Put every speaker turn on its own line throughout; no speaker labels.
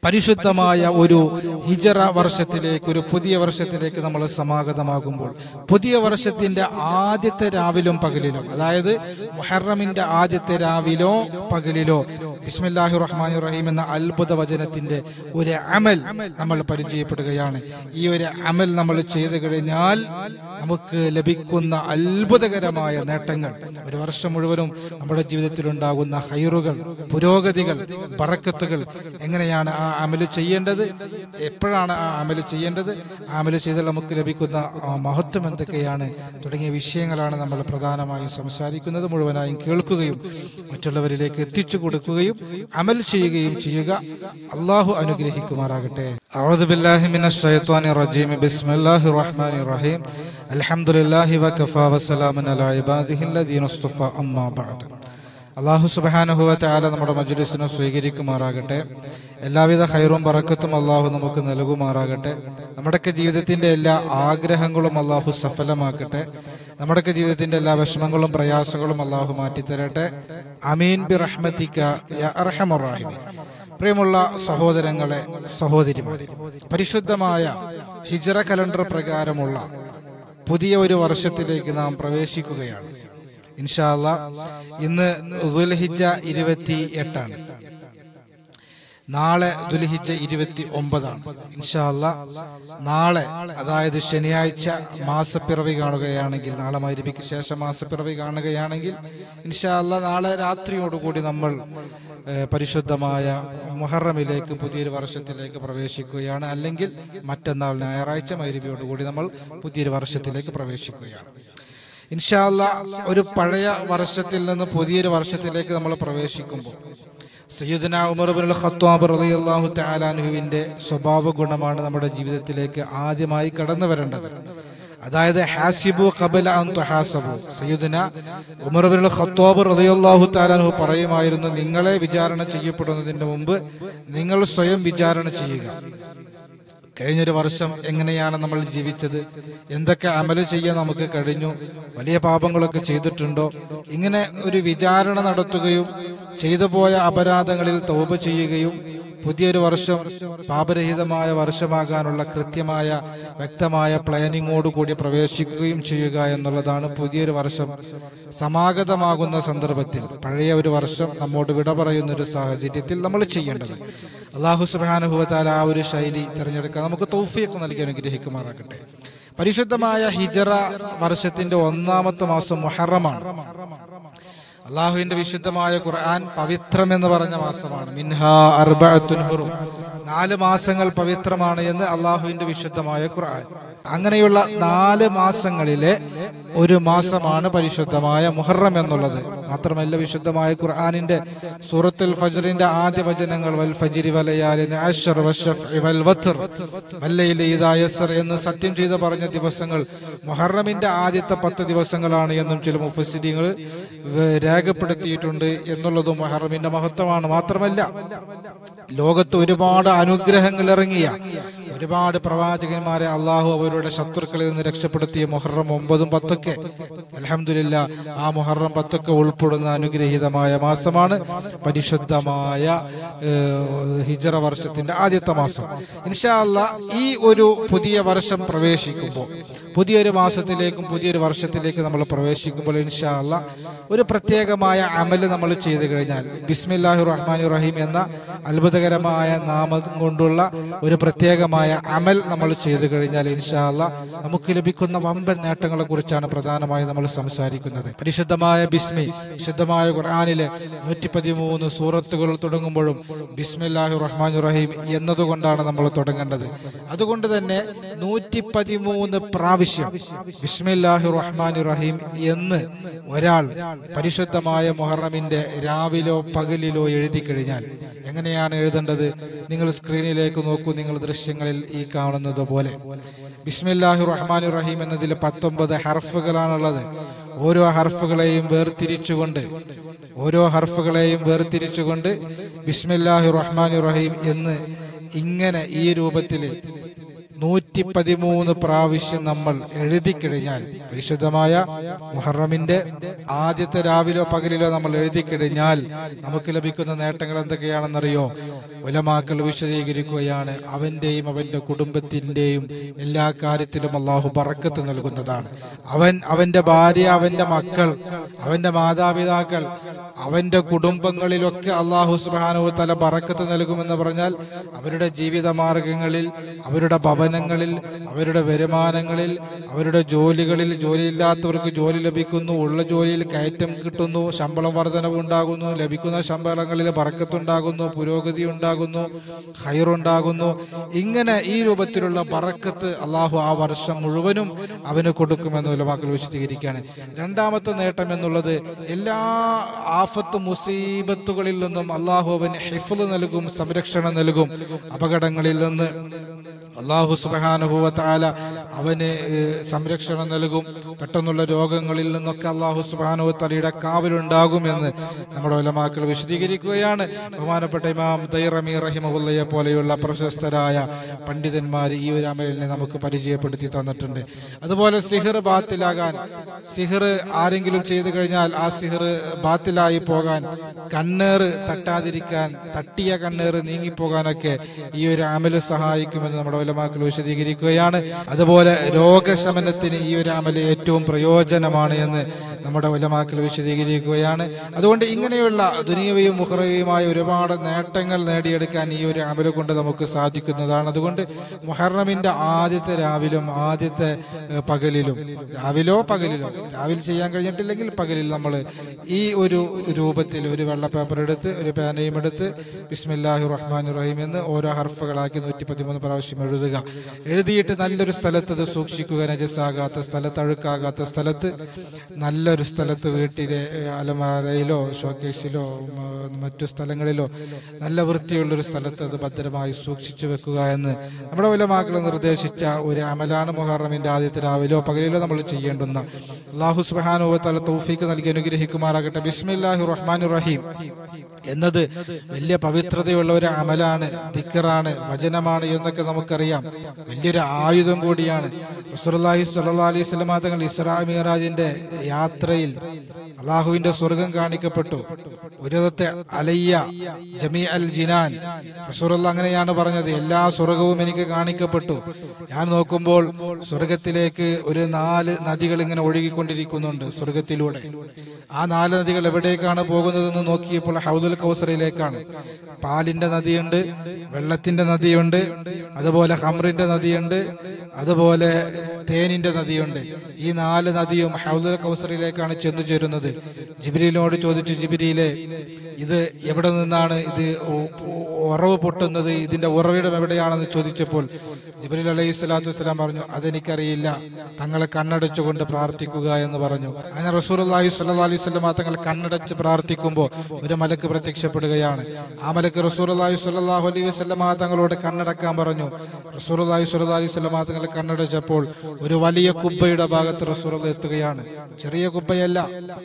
പരിശുദ്ധമായ ഒരു ഹിജറ വർഷത്തിലേക്ക് ഒരു പുതിയ വർഷത്തിലേക്ക് നമ്മൾ സമാഗതമാകുമ്പോൾ പുതിയ വർഷത്തിന്റെ ആദ്യത്തെ രാവിലും പകലിലും അതായത് മുഹറമിന്റെ ആദ്യത്തെ രാവിലോ പകലിലോ ബിസ്മില്ലാഹി റഹ്മാൻ റഹീം എന്ന അത്ഭുത വചനത്തിന്റെ ഒരു അമൽ നമ്മൾ പരിചയപ്പെടുകയാണ് ഈ ഒരു അമൽ നമ്മൾ ചെയ്തു കഴിഞ്ഞാൽ നമുക്ക് ലഭിക്കുന്ന അത്ഭുതകരമായ നേട്ടങ്ങൾ ഒരു വർഷം മുഴുവനും നമ്മുടെ ജീവിതത്തിൽ ഉണ്ടാകുന്ന ഹൈറുകൾ പുരോഗതികൾ പറക്കത്തുകൾ എങ്ങനെയാണ് ആ അമല് ചെയ്യേണ്ടത് എപ്പോഴാണ് ആ അമല് ചെയ്യേണ്ടത് ആ അമല് ചെയ്താൽ നമുക്ക് ലഭിക്കുന്ന ആ മഹത്വം എന്തൊക്കെയാണ് തുടങ്ങിയ വിഷയങ്ങളാണ് നമ്മൾ പ്രധാനമായും സംസാരിക്കുന്നത് മുഴുവനായും കേൾക്കുകയും മറ്റുള്ളവരിലേക്ക് എത്തിച്ചു കൊടുക്കുകയും അമൽ ചെയ്യുകയും ചെയ്യുക അള്ളാഹു അനുഗ്രഹിക്കുമാറാകട്ടെ أعوذ بالله من الشيطان الرجيم بسم الله الرحمن الرحيم الحمد لله وكفى وسلام على عباده الذين اصطفى أما بعد അള്ളാഹു സുബാനുഹുവ താല നമ്മുടെ മജ്ലിസിനെ സ്വീകരിക്കുമാറാകട്ടെ എല്ലാവിധ ഹൈറും പറക്കത്തും അള്ളാഹു നമുക്ക് നൽകുമാറാകട്ടെ നമ്മുടെയൊക്കെ ജീവിതത്തിന്റെ എല്ലാ ആഗ്രഹങ്ങളും അള്ളാഹു സഫലമാക്കട്ടെ നമ്മുടെയൊക്കെ ജീവിതത്തിന്റെ എല്ലാ വിഷമങ്ങളും പ്രയാസങ്ങളും അള്ളാഹു മാറ്റിത്തരട്ടെ അമീൻ ബി റഹ്മത്തിക്ക യാ അർഹമർ റഹീമീൻ. പ്രിയമുള്ള സഹോദരങ്ങളെ സഹോദരിമാരെ പരിശുദ്ധമായ ഹിജറ കലണ്ടർ പ്രകാരമുള്ള പുതിയ ഒരു വർഷത്തിലേക്ക് നാം പ്രവേശിക്കുകയാണ് ഇൻഷാല്ല ഇന്ന് ദുൽഹിജ ഇരുപത്തി എട്ടാണ് നാളെ ദുൽഹിജ ഇരുപത്തി ഒമ്പതാണ് ഇൻഷാല്ല നാളെ അതായത് ശനിയാഴ്ച മാസപ്പിറവി കാണുകയാണെങ്കിൽ നാളെ മരുവിക്ക് ശേഷം മാസപ്പിറവി കാണുകയാണെങ്കിൽ ഇൻഷാല്ല നാളെ രാത്രിയോടുകൂടി നമ്മൾ ഏഹ്, പരിശുദ്ധമായ മുഹറമിലേക്ക് പുതിയൊരു വർഷത്തിലേക്ക് പ്രവേശിക്കുകയാണ് അല്ലെങ്കിൽ മറ്റന്നാൾ ഞായറാഴ്ച മരുവിയോടുകൂടി നമ്മൾ പുതിയൊരു വർഷത്തിലേക്ക് പ്രവേശിക്കുകയാണ് ഇൻഷാല്ല ഒരു പഴയ വർഷത്തിൽ നിന്ന് പുതിയൊരു വർഷത്തിലേക്ക് നമ്മൾ പ്രവേശിക്കുമ്പോൾ സയ്യിദന ഉമർ ബിൻ ഖത്താബ് റളിയല്ലാഹു തആലാനുവിന്റെ സ്വഭാവ ഗുണമാണ് നമ്മുടെ ജീവിതത്തിലേക്ക് ആദ്യമായി കടന്നു വരേണ്ടത് അതായത് ഹാസിബു ഖബല അൻ തുഹാസബു സയ്യിദന ഉമർ ബിൻ ഖത്താബ് റളിയല്ലാഹു തആലാനു പറയുമായിരുന്നു നിങ്ങളെ വിചാരണ ചെയ്യപ്പെടുന്നതിന് മുമ്പ് നിങ്ങൾ സ്വയം വിചാരണ ചെയ്യുക കഴിഞ്ഞൊരു വർഷം എങ്ങനെയാണ് നമ്മൾ ജീവിച്ചത് എന്തൊക്കെ അമല് ചെയ്യാൻ നമുക്ക് കഴിഞ്ഞു വലിയ പാപങ്ങളൊക്കെ ചെയ്തിട്ടുണ്ടോ ഇങ്ങനെ ഒരു വിചാരണ നടത്തുകയും ചെയ്തു പോയ അപരാധങ്ങളിൽ തൗബ ചെയ്യുകയും പുതിയൊരു വർഷം പാപരഹിതമായ വർഷമാകാനുള്ള കൃത്യമായ വ്യക്തമായ പ്ലാനിങ്ങോട് കൂടി പ്രവേശിക്കുകയും ചെയ്യുക എന്നുള്ളതാണ് പുതിയൊരു വർഷം സമാഗതമാകുന്ന സന്ദർഭത്തിൽ പഴയ ഒരു വർഷം നമ്മോട് വിട പറയുന്ന ഒരു സാഹചര്യത്തിൽ നമ്മൾ ചെയ്യേണ്ടത് അള്ളാഹു സുബാനുഭവത്താൽ ആ ഒരു ശൈലി തിരഞ്ഞെടുക്കാൻ നമുക്ക് തൗഫിയൊക്കെ നൽകി അനുഗ്രഹിക്കുമാറാകട്ടെ പരിശുദ്ധമായ ഹിജറ വർഷത്തിന്റെ ഒന്നാമത്തെ മാസം മുഹറമാണ് അള്ളാഹുവിന്റെ വിശുദ്ധമായ ഖുർആൻ പവിത്രം എന്ന് പറഞ്ഞ മാസമാണ് മിൻഹ അർബഅത്തുൻ ഹുറും നാല് മാസങ്ങൾ പവിത്രമാണ് എന്ന് അള്ളാഹുവിന്റെ വിശുദ്ധമായ ഖുർആൻ അങ്ങനെയുള്ള നാല് മാസങ്ങളിലെ ഒരു മാസമാണ് പരിശുദ്ധമായ മുഹറം എന്നുള്ളത് മാത്രമല്ല വിശുദ്ധമായ ഖുർആനിന്റെ സൂറത്തുൽ ഫജ്റിന്റെ ആദ്യ വചനങ്ങൾ വൽ ഫജ്രി വലയാലിൻ അശ്ർ വശഫ്ഇ വൽ വത്ർ വല്ലയിലെ ഇദാ യസ്ർ എന്ന് സത്യം ചെയ്ത് പറഞ്ഞ ദിവസങ്ങൾ മുഹറമിന്റെ ആദ്യത്തെ പത്ത് ദിവസങ്ങളാണ് എന്നും ചില മുഫസിരിങ്ങൾ രേഖപ്പെടുത്തിയിട്ടുണ്ട് എന്നുള്ളത് മുഹറമിന്റെ മഹത്വമാണ് മാത്രമല്ല ലോകത്ത് ഒരുപാട് അനുഗ്രഹങ്ങൾ ഇറങ്ങിയ ഒരുപാട് പ്രവാചകന്മാരെ അള്ളാഹു അവരുടെ ശത്രുക്കളിൽ നിന്ന് രക്ഷപ്പെടുത്തിയ മുഹറം ഒമ്പതും പത്തൊക്കെ അലഹമില്ല ആ മുഹറം പത്തൊക്കെ ഉൾപ്പെടുന്ന അനുഗ്രഹീതമായ മാസമാണ് പരിശുദ്ധമായ ഏഹ്, ഹിജറ വർഷത്തിന്റെ ആദ്യത്തെ മാസം ഇൻഷാ അല്ലാ ഈ ഒരു പുതിയ വർഷം പ്രവേശിക്കുമ്പോൾ പുതിയൊരു മാസത്തിലേക്കും പുതിയൊരു വർഷത്തിലേക്ക് നമ്മൾ പ്രവേശിക്കുമ്പോൾ ഇൻഷാ അല്ലാ ഒരു പ്രത്യേകമായ അമല് നമ്മൾ ചെയ്തു കഴിഞ്ഞാൽ ബിസ്മില്ലാഹി റഹ്മാൻ റഹീം എന്ന അത്ഭുതകരമായ നാമം കൊണ്ടുള്ള ഒരു പ്രത്യേകമായ അമൽ നമ്മൾ ചെയ്തു കഴിഞ്ഞാൽ ഇൻഷാ അല്ലാ നമുക്ക് ലഭിക്കുന്ന വമ്പൻ നേട്ടങ്ങളെ കുറിച്ചാണ് പ്രധാനമായും നമ്മൾ സംസാരിക്കുന്നത് പരിശുദ്ധമായ ബിസ്മി വിശുദ്ധമായ ഖുർആനിലെ നൂറ്റി പതിമൂന്ന് സൂറത്തുകൾ തുടങ്ങുമ്പോഴും ബിസ്മില്ലാഹി റഹ്മാൻ റഹീം എന്നതുകൊണ്ടാണ് നമ്മൾ തുടങ്ങേണ്ടത് അതുകൊണ്ട് തന്നെ നൂറ്റി പതിമൂന്ന് പ്രാവശ്യം ബിസ്മില്ലാഹി റഹ്മാൻ റഹീം എന്ന് ഒരാൾ പരിശുദ്ധമായ മുഹറമിന്റെ രാവിലോ പകലിലോ എഴുതി കഴിഞ്ഞാൽ എങ്ങനെയാണ് എഴുതേണ്ടത് നിങ്ങൾ സ്ക്രീനിലേക്ക് നോക്കൂ നിങ്ങൾ ദൃശ്യങ്ങളിൽ ഈ കാണുന്നത് പോലെ ബിസ്മില്ലാഹി റഹ്മാൻ റഹീം എന്നതിൽ പത്തൊമ്പത് ഹർഫുകളാണുള്ളത് ഓരോ ഹർഫുകളെയും വേർതിരിച്ചുകൊണ്ട് ഓരോ ഹർഫുകളെയും വേർതിരിച്ചുകൊണ്ട് ബിസ്മില്ലാഹി റഹ്മാൻ റഹീം എന്ന് ഇങ്ങനെ ഈ രൂപത്തിൽ നൂറ്റി പതിമൂന്ന് പ്രാവശ്യം നമ്മൾ എഴുതി കഴിഞ്ഞാൽ പരിശുദ്ധമായ മുഹറമിന്റെ ആദ്യത്തെ രാവിലോ പകലിലോ നമ്മൾ എഴുതി കഴിഞ്ഞാൽ നമുക്ക് ലഭിക്കുന്ന നേട്ടങ്ങൾ എന്തൊക്കെയാണെന്നറിയോ ഉലമാക്കൾ വിശദീകരിക്കുകയാണ് അവന്റെയും അവന്റെ കുടുംബത്തിന്റെയും എല്ലാ കാര്യത്തിലും അള്ളാഹു പറക്കത്ത് നൽകുന്നതാണ് അവൻ അവന്റെ ഭാര്യ അവന്റെ മക്കൾ അവന്റെ മാതാപിതാക്കൾ അവന്റെ കുടുംബങ്ങളിലൊക്കെ അള്ളാഹു സുബാനു തല പറക്കത്ത് നൽകുമെന്ന് പറഞ്ഞാൽ അവരുടെ ജീവിത മാർഗങ്ങളിൽ അവരുടെ ഭവനങ്ങളിൽ അവരുടെ വരുമാനങ്ങളിൽ അവരുടെ ജോലികളിൽ ജോലിയില്ലാത്തവർക്ക് ജോലി ലഭിക്കുന്നു ഉള്ള ജോലിയിൽ കയറ്റം കിട്ടുന്നു ശമ്പളം വർധനവ് ഉണ്ടാകുന്നു ലഭിക്കുന്ന ശമ്പളങ്ങളിൽ പറക്കത്തുണ്ടാകുന്നു പുരോഗതി ഉണ്ടാകുന്നു ഹൈറുണ്ടാകുന്നു ഇങ്ങനെ ഈ രൂപത്തിലുള്ള പറക്കത്ത് അള്ളാഹു ആ വർഷം മുഴുവനും അവന് കൊടുക്കുമെന്ന് ഉലമാക്കൾ വിശദീകരിക്കുകയാണ് രണ്ടാമത്തെ നേട്ടം എന്നുള്ളത് എല്ലാ ആഫത്ത് മുസീബത്തുകളിൽ നിന്നും അള്ളാഹു അവന് ഹിഫുൽ നൽകും സംരക്ഷണം നൽകും അപകടങ്ങളിൽ നിന്ന് അള്ളാഹു സുബാനുഭവത്താല അവന് ഏഹ്, സംരക്ഷണം നൽകും പെട്ടെന്നുള്ള രോഗങ്ങളിൽ നിന്നൊക്കെ അള്ളാഹു സുബാനുഭവത്തലയുടെ കാവലുണ്ടാകുമെന്ന് നമ്മുടെ ഉലമാക്കൾ വിശദീകരിക്കുകയാണ് ബഹുമാനപ്പെട്ട ഇമാം ദൈറമി റഹിമഹുല്ലയെ പോലെയുള്ള പ്രശസ്തരായ പണ്ഡിതന്മാർ ഈ ഒരു അമലിനെ നമുക്ക് പരിചയപ്പെടുത്തി തന്നിട്ടുണ്ട് അതുപോലെ സിഹിർ ബാത്തിലാകാൻ സിഹിർ ആരെങ്കിലും ചെയ്തു കഴിഞ്ഞാൽ ആ സിഹിർ ബാത്തിലായി പോകാൻ കണ്ണേറ് തട്ടാതിരിക്കാൻ തട്ടിയ കണ്ണേറ് നീങ്ങിപ്പോകാനൊക്കെ ഈ ഒരു അമല് സഹായിക്കുമെന്ന് നമ്മുടെ ഉലമാക്കൾ വിശദീകരിക്കുകയാണ് അതുപോലെ രോഗശമനത്തിന് ഈ ഒരു അമല് ഏറ്റവും പ്രയോജനമാണ് എന്ന് നമ്മുടെ ഉലമാക്കൾ വിശദീകരിക്കുകയാണ് അതുകൊണ്ട് ഇങ്ങനെയുള്ള ദുനിയവയും മുഹറയുമായ ഒരുപാട് നേട്ടങ്ങൾ നേടിയെടുക്കാൻ ഈ ഒരു അമല് കൊണ്ട് നമുക്ക് സാധിക്കുന്നതാണ് അതുകൊണ്ട് മുഹറമിന്റെ ആദ്യത്തെ രാവിലും ആദ്യത്തെ ഏഹ്, പകലിലും രാവിലോ പകലിലോ രാവിലെ ചെയ്യാൻ കഴിഞ്ഞിട്ടില്ലെങ്കിൽ പകലിൽ നമ്മൾ ഈ ഒരു രൂപത്തിൽ ഒരു വെള്ള പേപ്പർ എടുത്ത് ഒരു പേനയും എടുത്ത് ബിസ്മില്ലാഹി റഹ്മാൻ റഹീം എന്ന് ഓരോ ഹർഫുകളാക്കി നൂറ്റി പതിമൂന്ന് പ്രാവശ്യം എഴുതുക എഴുതിയിട്ട് നല്ലൊരു സ്ഥലത്ത് അത് സൂക്ഷിക്കുക നജസ്സാകാത്ത സ്ഥലത്ത് അഴുക്കാകാത്ത സ്ഥലത്ത് നല്ലൊരു സ്ഥലത്ത് വീട്ടിലെ ഏഹ്, അലമാരയിലോ ഷോക്കേസിലോ ഉം, മറ്റു സ്ഥലങ്ങളിലോ നല്ല വൃത്തിയുള്ളൊരു സ്ഥലത്ത് അത് ഭദ്രമായി സൂക്ഷിച്ചു വെക്കുക എന്ന് നമ്മുടെ ഉലമാക്കൾ നിർദ്ദേശിച്ച ഒരു അമലാണ് മുഹറമിന്റെ ആദ്യത്തെ രാവിലോ പകലിലോ നമ്മൾ ചെയ്യേണ്ടുന്ന അള്ളാഹു സുബാനുവത്തല തൗഫീക്ക് നൽകി അനുഗ്രഹിക്കുമാറാകട്ടെ ബിസ്മില്ലാഹി റഹ്മാൻ റഹീം എന്നത് വലിയ പവിത്രതയുള്ള ഒരു അമലാണ് ദിക്കറാണ് വചനമാണ് എന്നൊക്കെ നമുക്കറിയാം വലിയൊരു ആയുധം കൂടിയാണ് റസൂലുള്ളാഹി സ്വല്ലല്ലാഹി അലൈഹി വസല്ലമ തങ്ങൾ ഇസ്രാ മിറാജിന്റെ യാത്രയിൽ അള്ളാഹുവിന്റെ സ്വർഗം കാണിക്കപ്പെട്ടു ഉരതത്തെ അലയ്യ ജമീ അൽ ജിനാൻ റസൂലുള്ള അങ്ങനെയാണ് പറഞ്ഞത് എല്ലാ സ്വർഗവും എനിക്ക് കാണിക്കപ്പെട്ടു ഞാൻ നോക്കുമ്പോൾ സ്വർഗത്തിലേക്ക് ഒരു നാല് നദികൾ ഇങ്ങനെ ഒഴുകിക്കൊണ്ടിരിക്കുന്നുണ്ട് സ്വർഗത്തിലൂടെ ആ നാല് നദികൾ എവിടേക്കാണ് പോകുന്നതെന്ന് നോക്കിയപ്പോൾ ഹൗദുൽ കൗസറിലേക്കാണ് പാലിന്റെ നദിയുണ്ട് വെള്ളത്തിന്റെ നദിയുണ്ട് അതുപോലെ ഹംറിന്റെ നദിയുണ്ട് അതുപോലെ തേനിന്റെ നദിയുണ്ട് ഈ നാല് നദിയും ഹൗദുൽ കൗസറിലേക്കാണ് ചെന്നു ചേരുന്നത് ജിബിരിയിലോട് ചോദിച്ചു ജിബിരിയിലെ ഇത് എവിടെ നിന്നാണ് ഇത് ഉ- ഉ- ഉറവ് പൊട്ടുന്നത് ഇതിന്റെ ഉറവിടം എവിടെയാണെന്ന് ചോദിച്ചപ്പോൾ ജിബിരിൽ അലൈഹി സ്വലാത്തു വസ്സലാം പറഞ്ഞു അതെനിക്കറിയില്ല തങ്ങളെ കണ്ണടച്ചുകൊണ്ട് പ്രാർത്ഥിക്കുക എന്ന് പറഞ്ഞു അങ്ങനെ റസൂൽ അള്ളാഹി സ്വല്ലാ അലൈഹി സ്വലമ തങ്ങൾ കണ്ണടച്ച് പ്രാർത്ഥിക്കുമ്പോൾ ഒരു മലക്ക് പ്രത്യക്ഷപ്പെടുകയാണ് ആ മലക്ക് റസൂൽ അള്ളാഹി സ്വല്ലാഹു അലൈഹി വസ്ലമ തങ്ങളോട് കണ്ണടക്കാൻ പറഞ്ഞു റസൂൽ അള്ളാഹി സ്വല്ലാ അലൈഹി സ്വലമ തങ്ങൾ കണ്ണടച്ചപ്പോൾ ഒരു വലിയ കുബ്ബയുടെ ഭാഗത്ത് റസൂൽ എത്തുകയാണ് ചെറിയ കുബ്ബയല്ല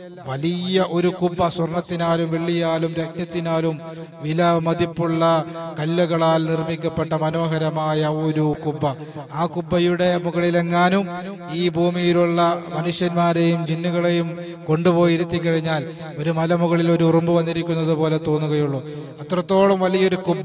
വലിയ ഒരു കുബ്ബ സ്വർണത്തിനാലും വെള്ളിയാലും രത്നത്തിനാലും വില മതിപ്പുള്ള കല്ലുകളാൽ നിർമ്മിക്കപ്പെട്ട മനോഹരമായ ഒരു കുബ്ബ ആ കുബ്ബയുടെ മുകളിലെങ്ങാനും ഈ ഭൂമിയിലുള്ള മനുഷ്യന്മാരെയും ജിന്നുകളെയും കൊണ്ടുപോയി ഇരുത്തി കഴിഞ്ഞാൽ ഒരു മലമുകളിൽ ഒരു ഉറുമ്പ് വന്നിരിക്കുന്നത് പോലെ തോന്നുകയുള്ളൂ അത്രത്തോളം വലിയൊരു കുബ്ബ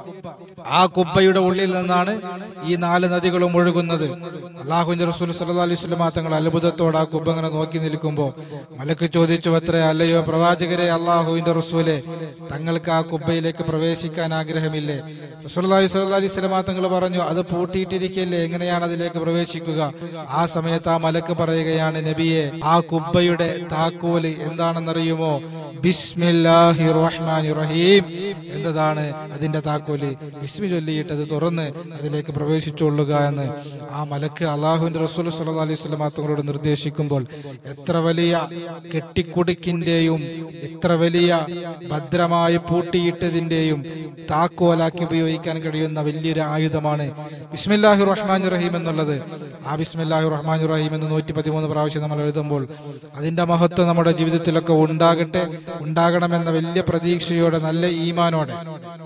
ആ കുബ്ബയുടെ ഉള്ളിൽ നിന്നാണ് ഈ നാല് നദികളും ഒഴുകുന്നത് അള്ളാഹുവിന്റെ റസൂൽ സല്ലല്ലാഹു അലൈഹി വസല്ലമ തങ്ങൾ അത്ഭുതത്തോടെ ആ കുബ്ബ ഇങ്ങനെ നോക്കി നിൽക്കുമ്പോൾ മലക്ക് ചോദിച്ചു അത്ര അല്ലയോ പ്രവാചകരെ അള്ളാഹുവിന്റെ റസൂലെ തങ്ങൾക്ക് ആ കുബ്ബയിലേക്ക് പ്രവേശിക്കാൻ ആഗ്രഹമില്ലേ റസൂലുള്ളാഹി സ്വല്ലല്ലാഹു അലൈഹി വസല്ലമ തങ്ങൾ പറഞ്ഞു അത് പൂട്ടിയിട്ടിരിക്കല്ലേ എങ്ങനെയാണ് അതിലേക്ക് പ്രവേശിക്കുക ആ സമയത്ത് ആ മലക്ക് പറയുകയാണ് നബിയെ ആ കുബ്ബയുടെ താക്കോല് എന്താണെന്നറിയുമോ ബിസ്മില്ലാഹി റഹ്മാനി റഹീം എന്നതാണ് അതിന്റെ താക്കോല് ബിസ്മി ചൊല്ലിയിട്ട് അത് തുറന്ന് അതിലേക്ക് പ്രവേശിച്ചുകൊള്ളുക എന്ന് ആ മലക്ക് അള്ളാഹുവിന്റെ റസൂൽ സല്ലല്ലാഹു അലൈഹി വസല്ലമ തങ്ങളോട് നിർദ്ദേശിക്കുമ്പോൾ എത്ര വലിയ കെട്ടിക്കുടുക്കിന്റെയും എത്ര വലിയ ഭദ്രമായി പൂട്ടിയിട്ടതിന്റെയും താക്കോലാക്കി ഉപയോഗിക്കാൻ കഴിയുന്ന വലിയൊരു ആയുധമാണ് ബിസ്മില്ലാഹി റഹ്മാൻ റഹീം എന്നുള്ളത് ആ ബിസ്മില്ലാഹി റഹ്മാൻ റഹീം എന്ന് നൂറ്റി പതിമൂന്ന് പ്രാവശ്യം നമ്മൾ എഴുതുമ്പോൾ അതിന്റെ മഹത്വം നമ്മുടെ ജീവിതത്തിലൊക്കെ ഉണ്ടാകട്ടെ ഉണ്ടാകണമെന്ന വലിയ പ്രതീക്ഷയോടെ നല്ല ഈമാനോടെ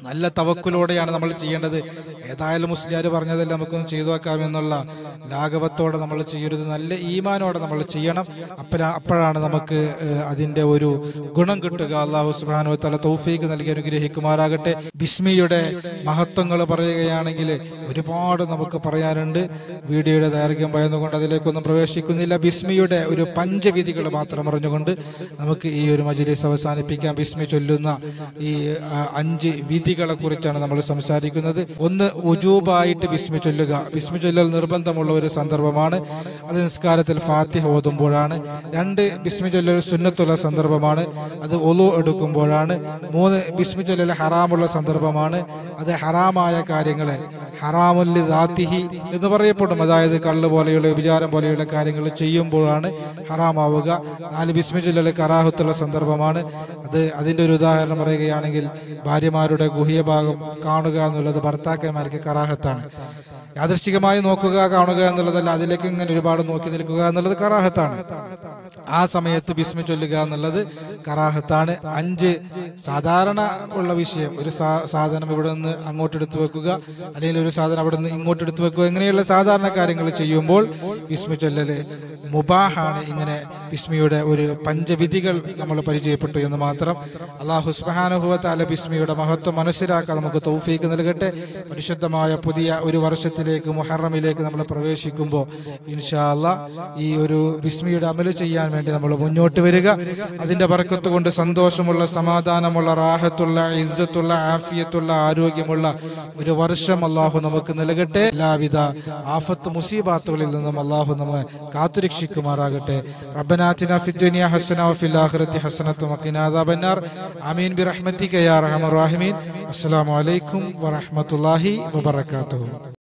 നല്ല തവക്കുലോടെയാണ് നമ്മൾ ചെയ്യേണ്ടത് ഏതായാലും മുസ്ലിയാർ പറഞ്ഞതല്ല നമുക്കൊന്ന് ചെയ്തു വെക്കാമെന്നുള്ള ലാഘവത്തോടെ നമ്മൾ ചെയ്യരുത് നല്ല ഈമാനോടെ നമ്മൾ ചെയ്യണം അപ്പഴാ അപ്പോഴാണ് നമുക്ക് ഏഹ്, അതിന്റെ ഒരു ഗുണം കിട്ടുക അള്ളാഹു സുബാനു തല തൗഫീക്ക് നൽകി അനുഗ്രഹിക്കുമാറാകട്ടെ ബിസ്മിയുടെ മഹത്വങ്ങൾ പറയുകയാണെങ്കിൽ ഒരുപാട് നമുക്ക് പറയാനുണ്ട് വീഡിയോയുടെ ദൈർഘ്യം ഭയന്നുകൊണ്ട് അതിലേക്കൊന്നും പ്രവേശിക്കുന്നില്ല ബിസ്മിയുടെ ഒരു പഞ്ചവിധികൾ മാത്രം അറിഞ്ഞുകൊണ്ട് നമുക്ക് ഈ ഒരു മജിലിസ് അവസാനിപ്പിക്കാം ബിസ്മി ചൊല്ലുന്ന ഈ ആ, അഞ്ച് വിധികളെ കുറിച്ചാണ് നമ്മൾ സംസാരിക്കുന്നത് ഒന്ന് ഉജൂബായിട്ട് ബിസ്മി ചൊല്ലുക ബിസ്മി ചൊല്ലൽ നിർബന്ധമുള്ള ഒരു സന്ദർഭമാണ് അത് നിസ്കാരത്തിൽ ഫാത്തിഹ ഓതുമ്പോഴാണ് രണ്ട് ബിസ്മി ചൊല്ലൽ സുന്നത്തുള്ള സന്ദർഭമാണ് അത് ഒലു എടുക്കുമ്പോഴാണ് മൂന്ന് ബിസ്മി ചൊല്ലൽ ഹറാമുള്ള സന്ദർഭമാണ് അത് ഹറാമായ കാര്യങ്ങളെ ഹറാമുല്ലി ദാത്തിഹി എന്ന് പറയപ്പെടും അതായത് കള്ള് പോലെയുള്ള വിചാരം പോലെയുള്ള കാര്യങ്ങൾ ചെയ്യുമ്പോഴാണ് ഹറാമാവുക നാല് ബിസ്മി ചൊല്ലൽ കറാഹത്തുള്ള സന്ദർഭമാണ് അത് അതിൻ്റെ ഒരു ഉദാഹരണം പറയുകയാണെങ്കിൽ ഭാര്യമാരുടെ ഗുഹ്യ ഭാഗം കാണുക എന്നുള്ളത് ഭർത്താക്കന്മാർക്ക് കറാഹത്താണ് യാദൃശ്ചികമായി നോക്കുക കാണുക എന്നുള്ളതല്ല അതിലേക്ക് ഇങ്ങനെ ഒരുപാട് നോക്കി നിൽക്കുക എന്നുള്ളത് കറാഹത്താണ് ആ സമയത്ത് ബിസ്മി ചൊല്ലുക എന്നുള്ളത് കറാഹത്താണ് അഞ്ച് സാധാരണ ഉള്ള വിഷയം ഒരു സാ- സാധനം ഇവിടെ നിന്ന് അങ്ങോട്ട് എടുത്തു വെക്കുക അല്ലെങ്കിൽ ഒരു സാധനം അവിടെ നിന്ന് ഇങ്ങോട്ട് എടുത്തു വെക്കുക ഇങ്ങനെയുള്ള സാധാരണ കാര്യങ്ങൾ ചെയ്യുമ്പോൾ ബിസ്മി ചൊല്ലല് മുബാഹാണ് ഇങ്ങനെ ബിസ്മിയുടെ ഒരു പഞ്ചവിധികൾ നമ്മൾ പരിചയപ്പെട്ടു എന്ന് മാത്രം അള്ളാഹു സുബാനുഭവത്താല ബിസ്മിയുടെ മഹത്വം മനസ്സിലാക്കാൻ നമുക്ക് തൗഫീക്ക് നൽകട്ടെ പരിശുദ്ധമായ പുതിയ ഒരു വർഷത്തിലേക്ക് മുഹറമിലേക്ക് നമ്മൾ പ്രവേശിക്കുമ്പോൾ ഇൻഷാ അല്ലാ ഈ ഒരു ബിസ്മിയുടെ അമല് ചെയ്യാൻ വേണ്ടി നമ്മൾ മുന്നോട്ട് വരിക അതിന്റെ ബർക്കത്ത് കൊണ്ട് സന്തോഷമുള്ള സമാധാനമുള്ള റാഹത്തുള്ള ഇസ്സത്തുള്ള ആഫിയത്തുള്ള ആരോഗ്യമുള്ള ഒരു വർഷം അള്ളാഹു നമുക്ക് നൽകട്ടെ എല്ലാവിധ ആഫത്ത് മുസീബാത്തുകളിൽ നിന്നും അള്ളാഹു നമ്മെ കാത്തുരക്ഷിക്കുമാറാകട്ടെ റബ്ബനാത്തിന ഫിദ്ദുനിയ ഹസന വഫിൽ ആഖിറതി ഹസനത്തും വഖിനാ അദാബന്നാർ ആമീൻ ബിറഹ്മതിക യാ അർഹമർ റഹീമീൻ അസ്സലാമു അലൈക്കും വറഹ്മത്തുള്ളാഹി വബറകാതുഹു